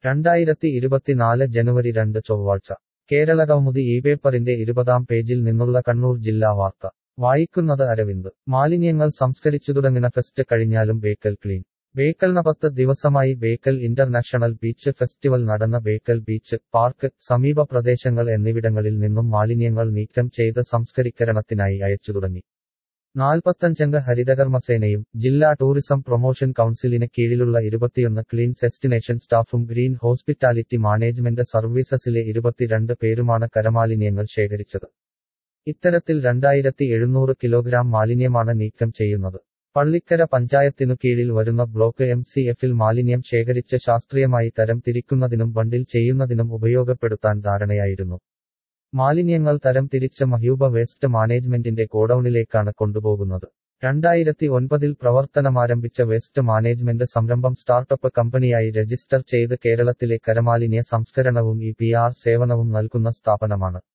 രണ്ടായിരത്തി ഇരുപത്തിനാല് ജനുവരി രണ്ട് ചൊവ്വാഴ്ച കേരളകൗമുദി ഈ പേപ്പറിന്റെ ഇരുപതാം പേജിൽ നിന്നുള്ള കണ്ണൂർ ജില്ലാ വാർത്ത വായിക്കുന്നത് അരവിന്ദ് മാലിന്യങ്ങൾ സംസ്കരിച്ചു തുടങ്ങിന ഫെസ്റ്റ് കഴിഞ്ഞാലും ബേക്കൽ ക്ലീൻ ബേക്കലിന് പത്ത് ദിവസമായി ബേക്കൽ ഇന്റർനാഷണൽ ബീച്ച് ഫെസ്റ്റിവൽ നടന്ന ബേക്കൽ ബീച്ച് പാർക്ക് സമീപ പ്രദേശങ്ങൾ എന്നിവിടങ്ങളിൽ നിന്നും മാലിന്യങ്ങൾ നീക്കം ചെയ്ത് സംസ്കരിക്കരണത്തിനായി അയച്ചു തുടങ്ങി നാൽപ്പത്തഞ്ചംഗ ഹരിതകർമ്മസേനയും ജില്ലാ ടൂറിസം പ്രൊമോഷൻ കൗൺസിലിന് കീഴിലുള്ള ഇരുപത്തിയൊന്ന് ക്ലീൻ ഡെസ്റ്റിനേഷൻ സ്റ്റാഫും ഗ്രീൻ ഹോസ്പിറ്റാലിറ്റി മാനേജ്മെന്റ് സർവീസസിലെ ഇരുപത്തിരണ്ട് പേരുമാണ് കരമാലിന്യങ്ങൾ ശേഖരിച്ചത് ഇത്തരത്തിൽ രണ്ടായിരത്തി എഴുന്നൂറ് കിലോഗ്രാം മാലിന്യമാണ് നീക്കം ചെയ്യുന്നത് പള്ളിക്കര പഞ്ചായത്തിനു കീഴിൽ വരുന്ന ബ്ലോക്ക് എം സി എഫിൽ മാലിന്യം ശേഖരിച്ച് ശാസ്ത്രീയമായി തരം തിരിക്കുന്നതിനും ബണ്ടിൽ ചെയ്യുന്നതിനും ഉപയോഗപ്പെടുത്താൻ ധാരണയായിരുന്നു മാലിന്യങ്ങൾ തരം തിരിച്ച് മഹ്യൂബ വേസ്റ്റ് മാനേജ്മെന്റിന്റെ ഗോഡൌണിലേക്കാണ് കൊണ്ടുപോകുന്നത് രണ്ടായിരത്തി ഒൻപതിൽ പ്രവർത്തനമാരംഭിച്ച വേസ്റ്റ് മാനേജ്മെന്റ് സംരംഭം സ്റ്റാർട്ടപ്പ് കമ്പനിയായി രജിസ്റ്റർ ചെയ്ത് കേരളത്തിലെ കരമാലിന്യ സംസ്കരണവും ഇ പി ആർ സേവനവും നൽകുന്ന സ്ഥാപനമാണ്